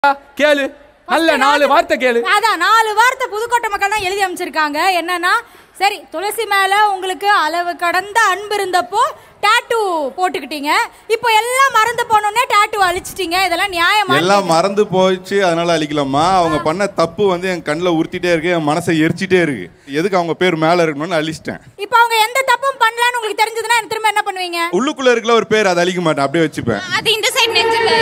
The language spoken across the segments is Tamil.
கேளு நல்ல நாலு வார்த்தை கேளு அதான் நாலு வார்த்தை புதுக்கோட்டை மக்கள் தான் எழுதி அமைச்சிருக்காங்க என்னன்னா சரி துளசி மேல உங்களுக்கு அளவு கடந்த அன்பு இருந்தப்போ டாட்டூ போட்டுக்கிட்டீங்க இப்போ எல்லாம் மறந்து போனோடனே டாட்டூ அழிச்சிட்டீங்க இதெல்லாம் நியாயமா எல்லாம் மறந்து போயிடுச்சு அதனால அழிக்கலாமா அவங்க பண்ண தப்பு வந்து என் கண்ணில் உறுத்திட்டே இருக்கு என் மனசை எரிச்சிட்டே இருக்கு எதுக்கு அவங்க பேர் மேல இருக்கணும்னு அழிச்சிட்டேன் இப்போ அவங்க எந்த தப்பும் பண்ணலன்னு உங்களுக்கு தெரிஞ்சதுன்னா திரும்ப என்ன பண்ணுவீங்க உள்ளுக்குள்ள இருக்கல ஒரு பேர் அதை அழிக்க மாட்டேன் அப்படியே வச்சுப்பேன் அது இந்த சைடு நெஞ்சில்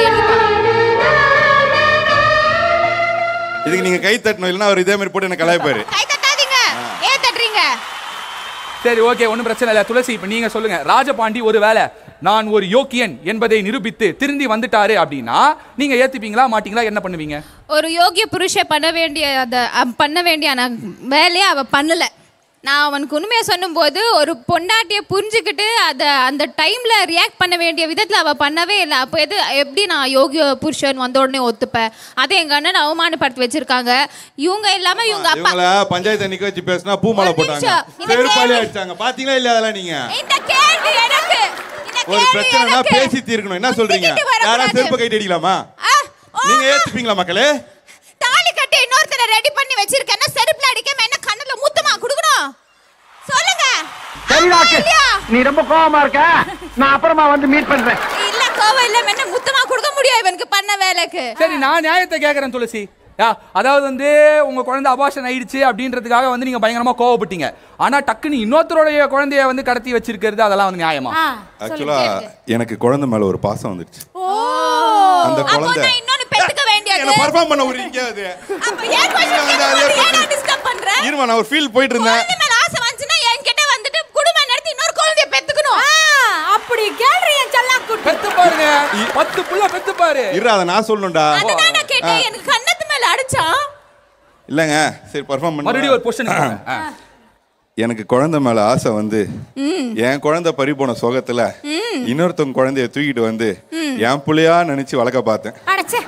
இதுக்கு நீங்க கை தட்டணும் இல்லைன்னா அவர் இதே மாதிரி போட்டு எனக்கு கலாய்ப்பாரு கை தட்டாதீங்க ஏன் தட்டுறீங்க சரி ஓகே ஒன்றும் பிரச்சனை இல்லை துளசி இப்போ நீங்க சொல்லுங்க ராஜபாண்டி ஒருவேளை நான் ஒரு யோக்கியன் என்பதை நிரூபித்து திருந்தி வந்துட்டாரு அப்படின்னா நீங்க ஏத்துப்பீங்களா மாட்டீங்களா என்ன பண்ணுவீங்க ஒரு யோகிய புருஷ பண்ண வேண்டிய அத அ- பண்ண வேண்டிய ஆனா வேலையை அவ பண்ணல நான் அவனுக்கு உண்மையை சொல்லும்போது ஒரு பொண்டாட்டியை புரிஞ்சுக்கிட்டு அதை அந்த டைம்ல ரியாக்ட் பண்ண வேண்டிய விதத்துல அவ பண்ணவே இல்லை அப்போ எது எப்படி நான் யோகிய புருஷன் வந்த உடனே ஒத்துப்பேன் அதை எங்க அண்ணன் அவமானப்படுத்தி வச்சிருக்காங்க இவங்க இல்லாம இவங்க அப்பா இவங்கள பஞ்சாயத்து நிக்க வச்சு பேசினா பூமாலை ஒரு போட்டாங்க நிமிஷம். இந்த செருப்பாளி கேள்வி- அடிச்சாங்க பாத்தீங்களா இல்ல அதெல்லாம் நீங்க இந்த கேள்வி எனக்கு இந்த ஒரு கேள்வி பிரச்சனைனா எனக்கு. பேசி தீர்க்கணும் என்ன சொல்றீங்க முட்டிக்கிட்டு வரக்கூடாது. யாரா செருப்பு கைட்டு அடிக்கலாமா ஆ, ஓ, நீங்க ஏத்துப்பீங்களா மக்களே தாலி கட்டி இன்னொருத்தரை ரெடி பண்ணி வச்சிருக்கேன்னா செருப்புல அடிக்காம என்ன கண்ணுல முத்தமா குடுக்கணும் சொல்லுங்க சரி ஆமா ராக்கெட் இல்லையா? நீ ரொம்ப கோவமா இருக்க நான் அப்புறமா வந்து மீட் பண்றேன் இல்ல கோவம் இல்ல என்ன முத்தமா கொடுக்க முடியும் இவனுக்கு பண்ண வேலைக்கு சரி நான் நியாயத்தை கேட்கறேன் துளசி யா அதாவது வந்து உங்க குழந்தை அபாஷன் ஆயிடுச்சு அப்படின்றதுக்காக வந்து நீங்க பயங்கரமா கோவப்பட்டீங்க ஆனா டக்குன்னு இன்னொருத்தருடைய குழந்தைய வந்து கடத்தி வச்சிருக்கிறது அதெல்லாம் வந்து நியாயமா ஆ ஆக்சுவலா எனக்கு குழந்தை மேல ஒரு பாசம் வந்துருச்சு ஓ அந்த அப்போ குழந்தை நான் இன்னொன்னு பெத்துக்க வேண்டியது என்ன பர்ஃபார்ம் பண்ண ஒரு இங்கேயாவது அப்ப ஏன் question நீங்க வந்து அதே கேட்கும்போது ஏன் question- நான் disturb பண்றேன்? இருமா நான் ஒரு ஃபீல் போயிட்டு இருந்தேன் குழந்தை மேல ஆசை வந்துச்சுன்னா என்கிட்ட வந்துட்டு குடும்பம் நடத்தி இன்னொரு குழந்தைய பெத்துக்கணும் ஆ, அப்படி கேள்றி என் செல்லா குட்டி பெத்து பாருங்க பத்து புள்ள பெத்து பாரு இரு அதை நான் சொல்லணும்டா அதுதான் நான் கேட்டேன் எனக்கு கண்ணத்து மேல அடிச்சான் இல்லங்க சரி பர்ஃபார்ம் பண்ண மறுபடியும் ஒரு பொசிஷன் எனக்கு குழந்தை மேல ஆசை வந்து என் குழந்தை பறி போன சோகத்துல இன்னொருத்தவங்க குழந்தைய தூக்கிட்டு வந்து என் புள்ளையா நினைச்சு வளர்க்க பார்த்தேன் அடைச்சே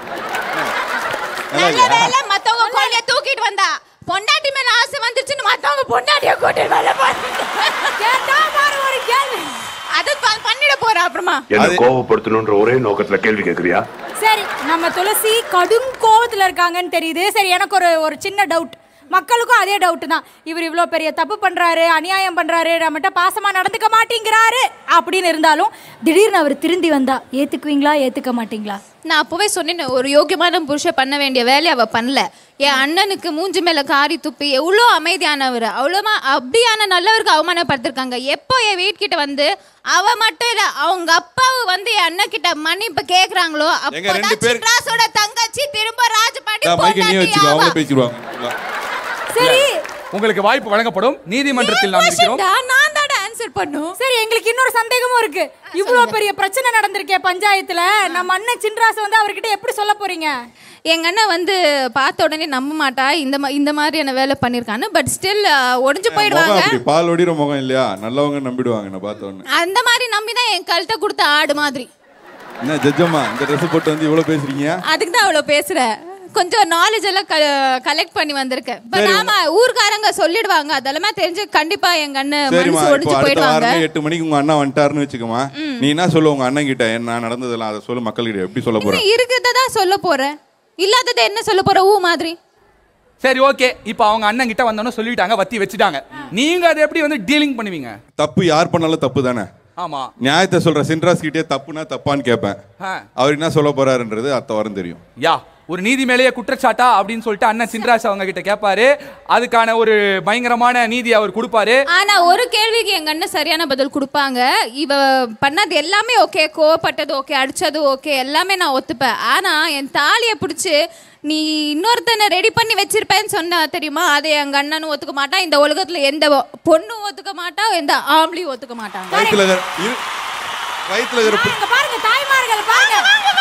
நல்லா நல்ல இல்லையா? வேலை மத்தவங்க குழந்தைய தூக்கிட்டு வந்தா பொண்டாட்டி மேல ஆசை வந்துருச்சுன்னு மத்தவங்க பொண்டாட்டிய கூட்டிட்டு வேலை பார்த்துட்டு கேட்டா பாரு ஒரு கேள்வி அது ப- பண்ணிட போறேன் அப்புறமா என்ன அது- கோவப்படுத்தணுன்ற ஒரே நோக்கத்துல கேள்வி கேக்குறியா சரி நம்ம துளசி கடும் கோவத்துல இருக்காங்கன்னு தெரியுது சரி எனக்கு ஒரு ஒரு சின்ன டவுட் மக்களுக்கும் அதே டவுட் தான் இவர் இவ்வளோ பெரிய தப்பு பண்றாரு அநியாயம் பண்றாரு நம்மகிட்ட பாசமா நடந்துக்க மாட்டேங்கிறாரு அப்படின்னு இருந்தாலும் திடீர்னு அவர் திருந்தி வந்தா ஏத்துக்குவீங்களா ஏத்துக்க மாட்டீங்களா நான் அப்பவே சொன்னேன் ஒரு யோகியமான புருஷன் பண்ண வேண்டிய வேலையை அவ பண்ணல என் அண்ணனுக்கு மூஞ்சி மேல காரி துப்பி எவ்வளோ அமைதியானவர் அவ்வளோமா அப்படியான நல்லவருக்கு அவமானப்படுத்திருக்காங்க எப்போ என் வீட்கிட்ட வந்து அவ மட்டும் இல்ல அவங்க அப்பாவு வந்து என் அண்ணன் கிட்ட மன்னிப்பு கேக்குறாங்களோ எங்க ரெண்டு அப்போதான் பேர்- சின்ராஸோட தங்கச்சி திரும்ப ராஜபாண்டி மைக்க நீ வச்சுக்கோ பொண்டாட்டி அவங்க ஆவா. பேசிடுவாங்க சரி உங்களுக்கு வாய்ப்பு வழங்கப்படும் நீதிமன்றத்தில் நாம் என் இருக்கிறோம் question தான் நான் தானே ஆன்சர் பண்ணும் சரி எங்களுக்கு இன்னொரு சந்தேகமும் இருக்கு இவ்வளோ பெரிய பிரச்சனை நடந்திருக்கே பஞ்சாயத்துல நம்ம அண்ணன் சின்ராசு வந்து அவர்கிட்ட எப்படி சொல்ல போறீங்க எங்க அண்ணன் வந்து பார்த்த உடனே நம்ப மாட்டா இந்த மா- இந்த மாதிரியான வேலை பண்ணிருக்கான்னு பட் ஸ்டில் ஒடிஞ்சு முகம் போயிடுவாங்க அப்படி பால் ஒடிற முகம் இல்லையா நல்லவங்க நம்பிடுவாங்க நான் பார்த்த உடனே அந்த மாதிரி நம்பி தான் என் கழுத்தை கொடுத்த ஆடு மாதிரி என்ன ஜட்ஜம்மா இந்த ட்ரெஸ் போட்டு வந்து இவ்வளவு பேசுறீங்க அதுக்கு தான் அவ்வளோ பேசுறேன் கொஞ்சம் நாலேஜ் எல்லாம் கலெக்ட் பண்ணி வந்திருக்கேன் பட் சரி, ஆமா ஊர்க்காரங்க சொல்லிடுவாங்க அதெல்லாம் தெரிஞ்சு கண்டிப்பா எங்க அண்ணன் சரிம்மா மனசு இப்போ ஒடிஞ்சு அடுத்த போயிடுவாங்க வாரமே எட்டு மணிக்கு உங்க அண்ணா வந்துட்டாருன்னு வச்சுக்கோமா நீ என்ன சொல்லு உங்க அண்ணன் கிட்ட என்ன நடந்ததெல்லாம் அதை சொல்லு மக்கள்கிட்ட எப்படி சொல்ல போற இருக்கிறத தான் சொல்ல போறேன் இல்லாததை என்ன சொல்ல போற ஊ மாதிரி சரி ஓகே இப்போ அவங்க அண்ணன் கிட்ட வந்தோன்னு சொல்லிட்டாங்க வத்தி வச்சுட்டாங்க நீங்க அதை எப்படி வந்து டீலிங் பண்ணுவீங்க தப்பு யார் பண்ணாலும் தப்பு தானே ஆமா நியாயத்தை சொல்ற சின்ராஸ் கிட்டே தப்புனா தப்பான்னு கேட்பேன் ஆ. அவர் என்ன சொல்ல போறாருன்றது அடுத்த வாரம் தெரியும் யா ஒரு நீதி மேலேயே குற்றச்சாட்டா அப்படின்னு சொல்லிட்டு அண்ணன் சின்ராஜ் அவங்க கிட்ட கேட்பாரு அதுக்கான ஒரு பயங்கரமான நீதி அவர் கொடுப்பாரு ஆனா ஒரு கேள்விக்கு எங்க அண்ணன் சரியான பதில் கொடுப்பாங்க இவ பண்ணது எல்லாமே ஓகே கோவப்பட்டது ஓகே அடிச்சது ஓகே எல்லாமே நான் ஒத்துப்பேன் ஆனா என் தாலியை பிடிச்சு நீ இன்னொருத்தனை ரெடி பண்ணி வச்சிருப்பேன்னு சொன்னா தெரியுமா அதை எங்க அண்ணனும் ஒத்துக்க மாட்டான் இந்த உலகத்துல எந்த பொண்ணும் ஒத்துக்க மாட்டா எந்த ஆம்பளையும் ஒத்துக்க மாட்டாங்க வயிற்றுல இருக்கிற இரு- வயிற்றுல இருக்கிற பு- இங்க பாருங்க தாய்மார்கள் பாருங்க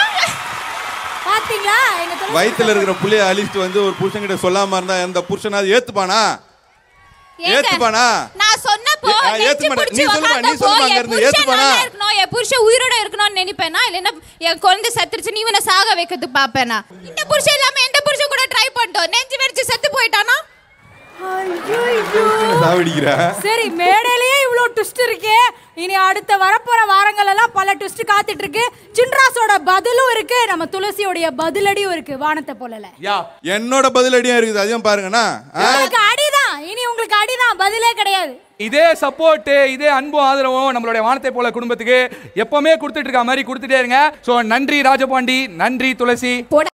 பாத்தீங்களா எங்க துளசி வயிற்றுல இருக்கிற புள்ளைய அழிச்சிட்டு வந்து ஒரு புருஷன்கிட்ட சொல்லாம இருந்தா எந்த புருஷனாவது ஏத்துப்பானா ஏங்க, ஏத்துப்பானா? நான் சொன்னப்போ ஏ- ஆ, நெஞ்சு ஏத்துப்பானா? பிடிச்சு நீ சொல்லுமா, நீ உக்காந்தப்போ சொல்லுமா, அங்க என் இருந்து புருஷன் ஏத்துப்பானா? நல்லா இருக்கணும் என் புருஷன் உயிரோட இருக்கணும்னு நினைப்பேனா இல்லைன்னா என் குழந்தை செத்துருச்சு நீ இவனை சாக வைக்கிறது பாப்பேனா இந்த புருஷன் இல்லாம எந்த புருஷன் கூட ட்ரை பண்ணிட்டோம் நெஞ்சு வெடிச்சு செத்து போயிட்டானா ஐயையோ. சாவடிக்கிற சரி மேடையிலேயே இவ்வளோ ட்விஸ்ட் இருக்கே இனி அடுத்த வரப்போற வாரங்கள் எல்லாம் பல ட்விஸ்ட் காத்துட்டு இருக்கு சின்ராஸோட பதிலும் இருக்கு நம்ம துளசியோடைய பதிலடியும் இருக்கு வானத்தை போலல யா என்னோட பதிலடியும் இருக்குது அதையும் பாருங்கண்ணா ஆ? உங்களுக்கு அடிதான் இனி உங்களுக்கு அடிதான் பதிலே கிடையாது இதே சப்போர்ட் இதே அன்பும் ஆதரவும் நம்மளுடைய வானத்தை போல குடும்பத்துக்கு எப்பவுமே கொடுத்துட்டு இருக்க மாதிரி கொடுத்துட்டே இருங்க சோ நன்றி ராஜபாண்டி நன்றி துளசி போட